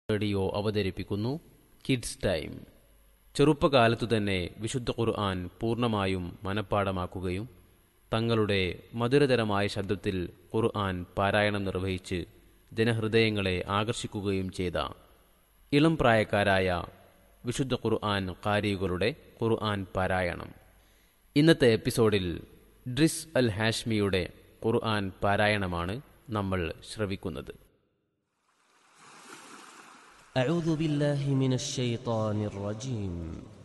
radio അവതരിപ്പിക്കുന്നു kids time ചെറുപ്പകാലത്തു തന്നെ വിശുദ്ധ ഖുർആൻ പൂർണ്ണമായും മനഃപ്പാടമാക്കുകയും തങ്ങളുടെ മധുരതരമായ ശബ്ദത്തിൽ ഖുർആൻ പാരായണം നിർവഹിച്ച് ജനഹൃദയങ്ങളെ ആകർഷിക്കുകയും ചെയ്ത ഇളം പ്രായക്കാരായ വിശുദ്ധ ഖുർആൻ കാരികളുടെ ഖുർആൻ പാരായണം ഇന്നത്തെ എപ്പിസോഡിൽ ഡ്രിസ് അൽ ഹാഷ്മിയുടെ ഖുർആൻ പാരായണമാണ് നമ്മൾ ശ്രവിക്കുന്നത് أعوذ بالله من الشيطان الرجيم